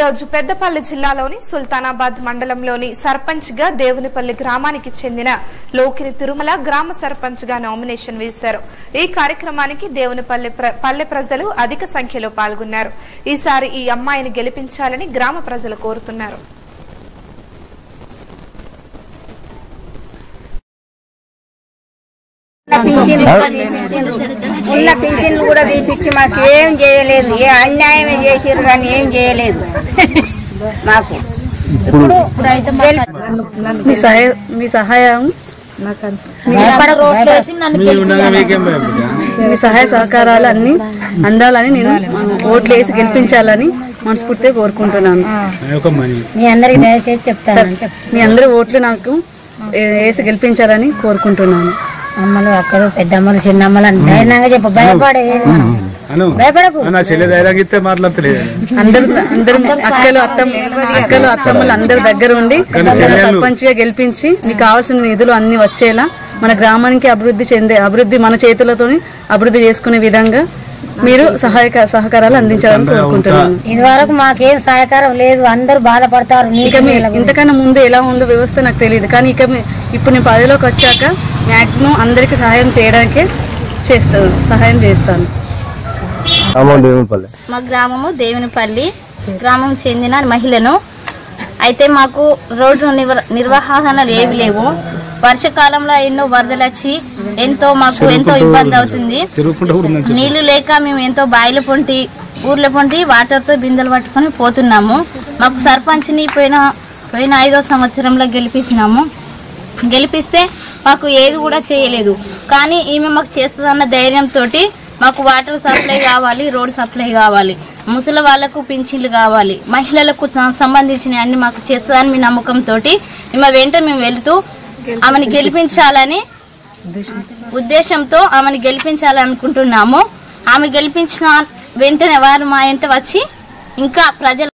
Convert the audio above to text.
రోజు పెద్దపల్లి జిల్లాలోని సుల్తానాబాద్ మండలంలోని సర్పంచ్ గా దేవునిపల్లి గ్రామానికి చెందిన లోకిని తిరుమల గ్రామ సర్పంచ్ గా నామినేషన్ వేశారు ఈ కార్యక్రమానికి దేవునిపల్లి ప్ర- పల్లె ప్రజలు అధిక సంఖ్యలో పాల్గొన్నారు ఈసారి ఈ అమ్మాయిని గెలిపించాలని గ్రామ ప్రజలు కోరుతున్నారు పింఛన్లు కూడా తీపిచ్చిండ్రు. ఉన్న పింఛన్లు కూడా తీపిచ్చి మాకు ఏం చేయలేదు ఏ అన్యాయమే చేసిర్రు కానీ ఏం చేయలేదు మాకు ఇప్పుడు మీ సహాయ మీ సహాయం మీ సహాయ సహకారాలు అన్ని అందాలని నేను ఓట్లు వేసి గెలిపించాలని మనస్ఫూర్తిగా కోరుకుంటున్నాను మీ అందరికి దయచేసి చెప్తాను చెప్ మీ అందరి ఓట్లు నాకు ఏ- వేసి గెలిపించాలని కోరుకుంటున్నాను అమ్మలు అక్కలు పెద్దమ్మలు చిన్నమ్మలు అని ధైర్యంగా చెప్పు భయపడే అను భయపడకు నా చెల్లె ధైర్యంగా ఇస్తే మాట్లాడతలేదు అందరు అందరు అక్కలు అత్తమ్మ అక్కలు అత్తమ్మలు అందరి దగ్గర ఉండి సర్పంచ్ గా గెలిపించి మీకు కావాల్సిన నిధులు అన్ని వచ్చేలా మన గ్రామానికి అభివృద్ధి చెందే అభివృద్ధి మన చేతులతోని అభివృద్ధి చేసుకునే విధంగా మీరు సహాయక సహకారాలు అందించాలని కోరుకుంటున్నాను ఇది వరకు మాకేం సహకారం లేదు అందరూ బాధపడతారు ఇక నీకు మీ ఇంతకన్నా ముందు ఎలా ఉందో వ్యవస్థ నాకు తెలియదు కానీ ఇక మీ- ఇప్పుడు నేను పదవిలోకి వచ్చాక మాక్సిమం అందరికి సహాయం చేయడానికే చేస్తాను సహాయం చేస్తాను అమౌంట్ దేవునిపల్లి మా గ్రామము దేవునిపల్లి గ్రామం చెందిన మహిళను అయితే మాకు రోడ్డు నివ- నిర్వహణలు ఏవి లేవు వర్షాకాలంలో ఎన్నో వరదలు వచ్చి ఎంతో మాకు ఎంతో ఇబ్బంది అవుతుంది తిరుగుకుంటూ కూడా ఉందని నీళ్లు లేక మేము ఎంతో బాయిల పొంటి ఊర్ల పొంటి వాటర్తో బిందెలు పట్టుకొని పోతున్నాము మాకు సర్పంచ్ని పోయిన పోయిన ఐదో సంవత్సరంలో గెలిపించినాము గెలిపిస్తే మాకు ఏది కూడా చేయలేదు కానీ ఈమె మాకు చేస్తుందన్న ధైర్యంతో మాకు వాటర్ సప్లై కావాలి రోడ్ సప్లై కావాలి ముసలి వాళ్ళకు పింఛన్లు కావాలి మహిళలకు స- సంబంధించిన అన్ని మాకు చేస్తుందని మీ నమ్మకంతో ఈమె వెంట మేము వెళుతూ ఆమెను గెలిపించాలని ఉద్దేశంతో ఆమెను గెలిపించాలనుకుంటున్నాము ఆమె గెలిపించిన వెంటనే వారు మా ఇంట వచ్చి ఇంకా ప్రజల